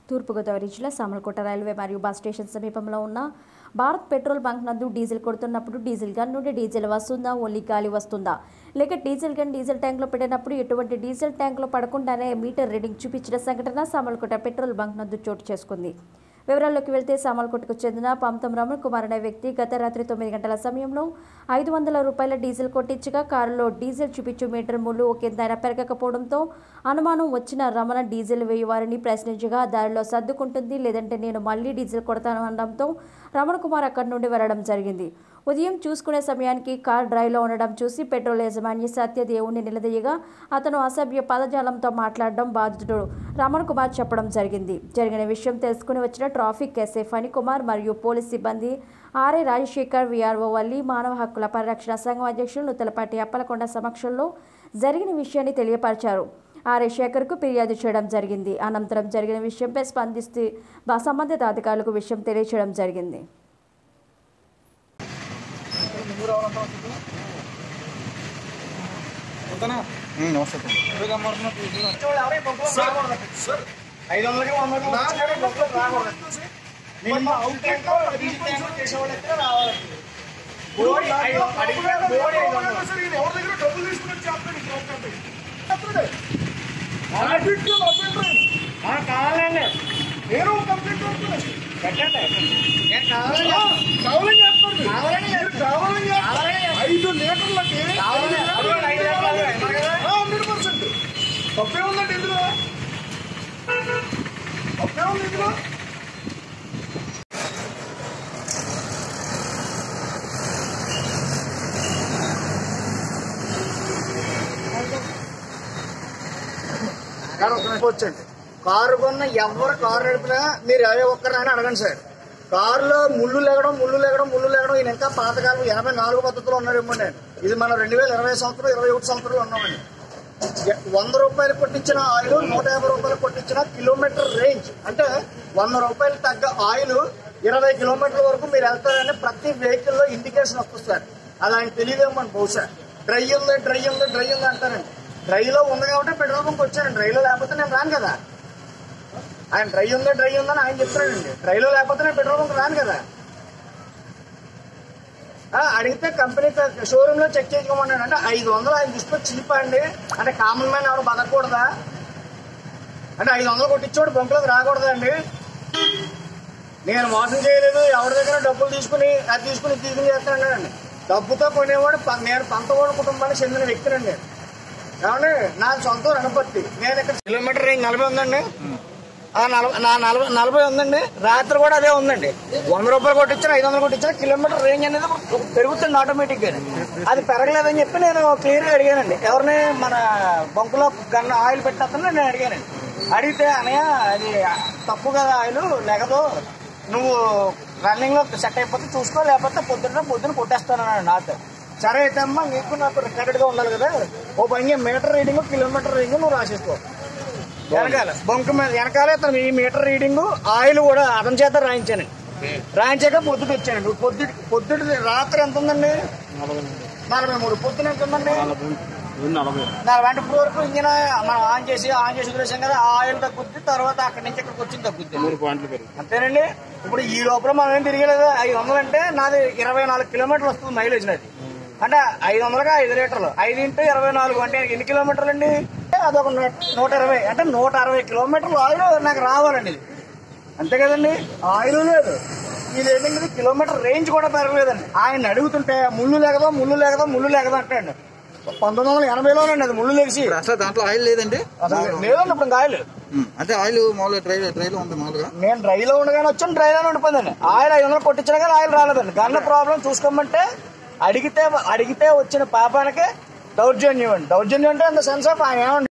తూర్పుగోదావరి జిల్లా సామలకోట రైల్వే మరియు bus station సమీపంలో ఉన్న భారత్ పెట్రోల్ బంక్ నందు డీజిల్ కొడుతున్నప్పుడు డీజిల్ గన్ నుండి డీజిల్ వస్తుందా ఓన్లీ గాలి వస్తుందా లేక డీజిల్ గన్ డీజిల్ ట్యాంక్లో పెట్టినప్పుడు ఎటువంటి డీజిల్ ట్యాంక్లో పడకుండానే మీటర్ రీడింగ్ చూపించిన సంఘటన సామలకోట పెట్రోల్ బంక్ నందు చోటు చేసుకుంది వివరాల్లోకి వెళ్తే సామలకోటకు చెందిన పంతం రమణ్ కుమార్ అనే వ్యక్తి గత రాత్రి తొమ్మిది గంటల సమయంలో ఐదు వందల రూపాయల డీజిల్ కొట్టించగా కారులో డీజిల్ చూపించు మీటర్ ముళ్ళు ఒకంతైనా పెరగకపోవడంతో అనుమానం వచ్చిన రమణ డీజిల్ వేయువారిని ప్రశ్నించగా దారిలో సర్దుకుంటుంది లేదంటే నేను మళ్ళీ డీజిల్ కొడతాను అనడంతో రమణ కుమార్ అక్కడి నుండి వెళ్ళడం జరిగింది ఉదయం చూసుకునే సమయానికి కార్ డ్రైవ్లో ఉండడం చూసి పెట్రోల్ యజమాని సత్యదేవుని నిలదీయగా అతను అసభ్య పదజాలంతో మాట్లాడడం బాధితుడు రమణ కుమార్ చెప్పడం జరిగింది జరిగిన విషయం తెలుసుకుని వచ్చిన ట్రాఫిక్ ఎస్ఐ ఫణి కుమార్ మరియు పోలీస్ సిబ్బంది ఆర్ఐ రాజశేఖర్ విఆర్ఓ వల్లి మానవ హక్కుల పరిరక్షణ సంఘం అధ్యక్షులు నుత్తలపాటి అప్పలకొండ సమక్షంలో జరిగిన విషయాన్ని తెలియపరిచారు ఆర్ఐ శేఖర్కు ఫిర్యాదు చేయడం జరిగింది అనంతరం జరిగిన విషయంపై స్పందిస్తూ బా- సంబంధిత అధికారులకు విషయం తెలియచేయడం జరిగింది ఐదు వందలకి వందలకి వచ్చారు, బొక్కలకు రాకూడదు. Minimum out rank diesel tank చేసేవాళ్ళు అయితే రావాలండి. బోడి ఐదు వందలు, అడిగితే బోడి ఐదు వందలు. ఆ, కావాలండి నేను కంప్లీట్ అవుతుంది పెట్టండి నేను కావాలండి కావాలని చెప్పండి కావాలని మీరు కావాలని చెప్పండి. కావాలని చెప్పండి. ఐదు లీటర్లకి కావాలని చెప్పండి. ఐదు లీటర్లు అన్నారు కదా? హండ్రెడ్ పర్సెంట్ తప్పే ఉందండి ఇందులో తప్పే ఉంది ఇందులో గారు ఒక నిమిషం వచ్చండి కారు కొన్న ఎవరు కారు నడిపినా మీరు ఏ ఒక్కరినైనా అడగండి సార్ కారులో ముళ్ళు లెగడం ముళ్ళు లెగడం ముళ్ళు లెగడం ఈయన ఇంకా పాతకాలం ఎనభై నాలుగు పద్ధతిలో ఉన్నాడేమో నేను ఇది మనం రెండు వేల ఇరవై సంవత్సరం ఇరవై ఒకటి సంవత్సరంలో ఉన్నామండి ఎ- వంద రూపాయలు కొట్టించిన ఆయిల్ నూట యాభై రూపాయలు కొట్టించిన కిలోమీటర్ రేంజ్ అంటే వంద రూపాయలు తగ్గ ఆయిల్ ఇరవై కిలోమీటర్ల వరకు మీరు వెళ్తారని ప్రతి వెహికల్ లో ఇండికేషన్ వస్తుంది సార్ అది ఆయన తెలియదేమో బహుశా డ్రై ఉంది డ్రై ఉంది డ్రై ఉంది అంటారండి డ్రైలో ఉంది కాబట్టి పెట్రోల్ బంక్ వచ్చాను డ్రైలో లేకపోతే నేను రాను కదా ఆయన డ్రై ఉందా డ్రై ఉందని ఆయన చెప్తాడండి డ్రైలో లేకపోతే నేను పెట్రోల్ బంక్ రాను కదా ఆ, అడిగితే కంపెనీ షోరూమ్ లో చెక్ చేసుకోమన్నాడు అంటే ఐదు వందలు ఆయన తీసుకొని చీప్ అండి అంటే కామన్ మ్యాన్ ఎవరు బతకూడదా అంటే ఐదు వందలు కొట్టించోడు బంకులోకి రాకూడదా అండి నేను మోసం చేయలేదు ఎవరి దగ్గర డబ్బులు తీసుకుని అది తీసుకుని ఇది తీసుకుని చేస్తానండి డబ్బుతో కొనేవాడు ప- నేను పంతవాడు కుటుంబానికి చెందిన వ్యక్తినండి ఏమండి నా సొంత రణపత్తి నేను ఇక్కడ కిలోమీటర్ రేంజ్ నలభై ఉందండి ఆ నలభై నా నలభై నలభై ఉందండి రాత్రి కూడా అదే ఉందండి వంద రూపాయలు కొట్టించిన ఐదు వందలు కొట్టించిన కిలోమీటర్ రేంజ్ అనేది పెరుగుతుంది ఆటోమేటిక్ గా అది పెరగలేదని చెప్పి నేను క్లియర్ గా అడిగానండి ఎవరిని మన బంకులో గన్న ఆయిల్ పెట్టేస్తాను నేను అడిగానండి అడిగితే అనయ్య అది తప్పు కదా ఆయిల్ లేకదు నువ్వు రన్నింగ్ లో సెట్ అయిపోతే చూసుకో లేకపోతే పొద్దున్న పొద్దున్న కొట్టేస్తానన్నాడు నాతో సరే అయితే అమ్మా నీకు నాకు రికార్డెడ్ గా ఉండాలి కదా ఓ పని మీటర్ రీడింగ్ కిలోమీటర్ రీడింగ్ నువ్వు రాసేసుకో వెనకాల బొంక మీద వెనకాల అతను ఈ మీటర్ రీడింగ్ ఆయిల్ కూడా అతని చేత రాయించాను రాయించాక పొద్దుట వచ్చానండి పొద్దు పొద్దుట రాత్రి ఎంత ఉందండి నలభై మూడు పొద్దున ఎంత ఉందండి నలభై అంటే ఇప్పుడు వరకు ఇంజిన్ మనం ఆన్ చేసి ఆన్ చేసి వదిలేసాం కదా ఆ ఆయిల్ తగ్గుద్ది తర్వాత అక్కడి నుంచి ఇక్కడికి వచ్చింది తగ్గుద్ది అంతేనండి ఇప్పుడు ఈ లోపల మనం ఏం తిరిగలేదు ఐదు వందలు అంటే నాది ఇరవై నాలుగు కిలోమీటర్లు వస్తుంది మైలేజ్ నాది అంటే ఐదు వందలుగా ఐదు లీటర్లు ఐదు ఇంటూ ఇరవై నాలుగు అంటే ఎన్ని కిలోమీటర్లు అండి అదొక నూ- నూట ఇరవై అంటే నూట అరవై కిలోమీటర్లు ఆయిల్ నాకు రావాలండి ఇది అంతే కదండి ఆయిల్ లేదు ఇది ఏంటంటే కిలోమీటర్ రేంజ్ కూడా పెరగలేదండి ఆయన అడుగుతుంటే ముళ్ళు లేకదా ముళ్ళు లేకదా ముళ్ళు లేకదా అంటాడు పంతొమ్మిది వందల ఎనభైలోనండి అది ముళ్ళు లేచి అసలు దాంట్లో ఆయిల్ లేదండి అసలు లేదండి ఇప్పుడు ఇంకా ఆయిల్ ఉమ్, అంటే ఆయిల్ మామూలుగా డ్రై డ్రైలో ఉంది మామూలుగా నేను డ్రైలో ఉండగానే వచ్చాను డ్రైలోనే ఉండిపోయిందండి ఆయిల్ ఐదు వందలు కొట్టించినా కానీ ఆయిల్ రాలేదండి గన్న ప్రాబ్లం చూసుకోమంటే అడిగితే అడిగితే వచ్చిన పాపానికి దౌర్జన్యం అండి దౌర్జన్యం అంటే అంత సెన్స్ ఆఫ్ ఆయన ఏమండి